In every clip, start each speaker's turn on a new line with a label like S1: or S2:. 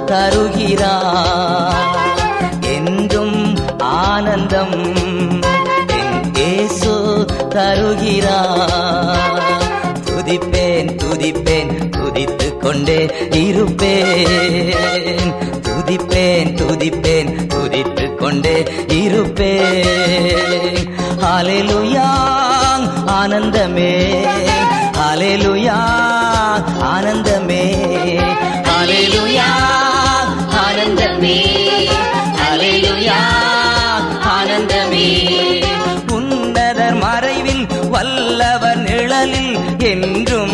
S1: தருகிறார் என்றும் ஆனந்தம் என் இயேசு தருகிறார் துதிப்பேன் துதிப்பேன் துதித்துக் கொண்டே இருப்பேன் துதிப்பேன் துதிப்பேன் துதித்துக் கொண்டே இருப்பேன் ஹalleluya ஆனந்தமே ஹalleluya ஆனந்தமே ஹalleluya ஆனந்தமே ஹalleluya ஆனந்தமே உன்னதர் மறைவில் வல்லவர் நிழலில் என்றும்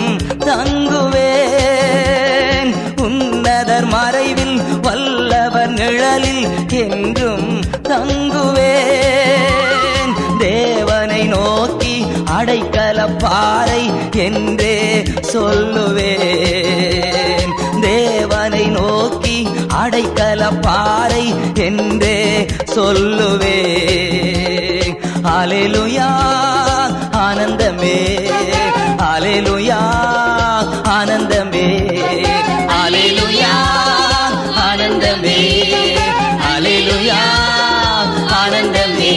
S1: தங்குவேன் உன்னதர் மறைவில் வல்லவர் நிழலில் என்றும் தங்குவேன் தேவனை நோக்கி அடைக்கல பாறை என்றே சொல்லுவேன் தேவனை நோக்கி அடைக்கல பாறை என்றே சொல்லுவேன் அலைலுயா ஆனந்தமே அலைலுயா ஆனந்தமே அலைலுயா ஆனந்தமே அலைலுயா ஆனந்தமே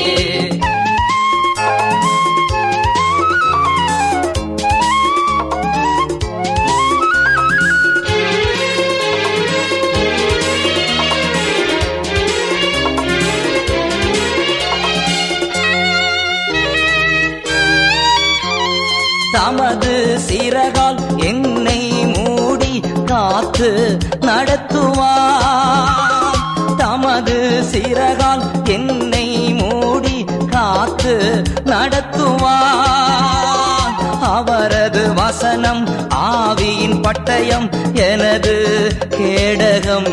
S1: தமது சிறகால் என்னை மூடி காத்து நடத்துவார் தமது சிறகால் என்னை மூடி காத்து நடத்துவார் அவரது வசனம் ஆவியின் பட்டயம் எனது கேடகம்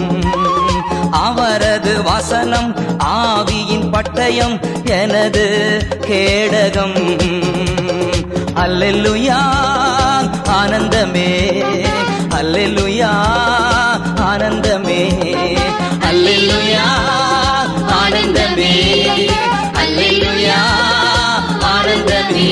S1: அவரது வசனம் ஆவியின் பட்டயம் எனது கேடகம் அல்லெல்லுயா ஆனந்தமே அல்லெல்லுயா ஆனந்தமே அல்லெல்லுயா ஆனந்தமே அல்லெல்லுயா ஆனந்தமே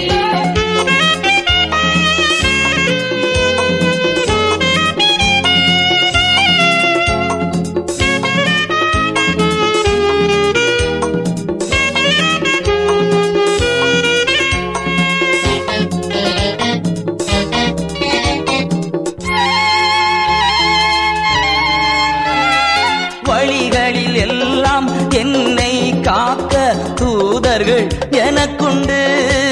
S1: வழிகளில் எல்லாம் என்னை காக்க தூதர்கள் எனக்குண்டு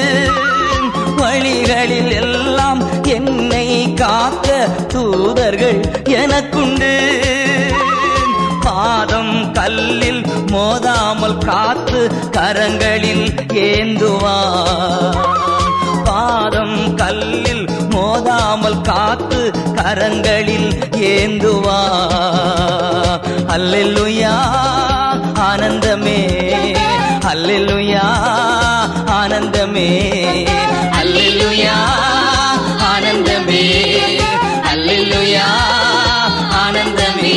S1: வழிகளில் எல்லாம் என்னை காக்க தூதர்கள் எனக்குண்டு பாதம் கல்லில் மோதாமல் காத்து கரங்களில் ஏந்துவார் பாதம் கல்லில் மோதாமல் காத்து கரங்களில் ஏந்துவா அல்லெல்லுயா ஆனந்தமே அல்லெல்லுயா ஆனந்தமே அல்லெல்லுயா ஆனந்தமே அல்லெல்லுயா ஆனந்தமே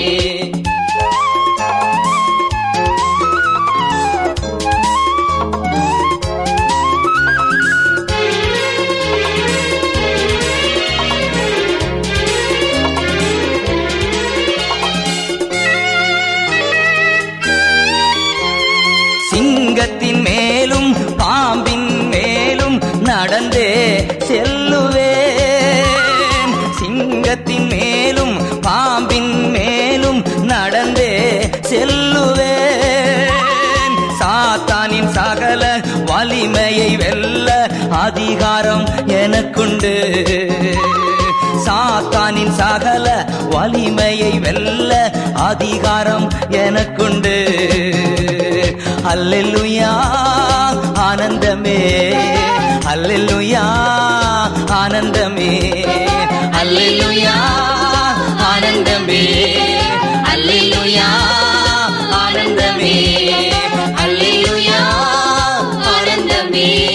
S1: சிங்கத்தின் மேலும் பாம்பின் மேலும் நடந்தே செல்லுவேன் சிங்கத்தின் மேலும் பாம்பின் மேலும் நடந்தே செல்லுவேன் சாத்தானின் சகல வலிமையை வெல்ல அதிகாரம் எனக்குண்டு சாத்தானின் சகல வலிமையை வெல்ல அதிகாரம் எனக்குண்டு அல்லெல்லுயா ஆனந்தமே அல்லெல்லுயா ஆனந்தமே அல்லெல்லுயா ஆனந்தமே அல்லெல்லுயா ஆனந்தமே அல்லெல்லுயா ஆனந்தமே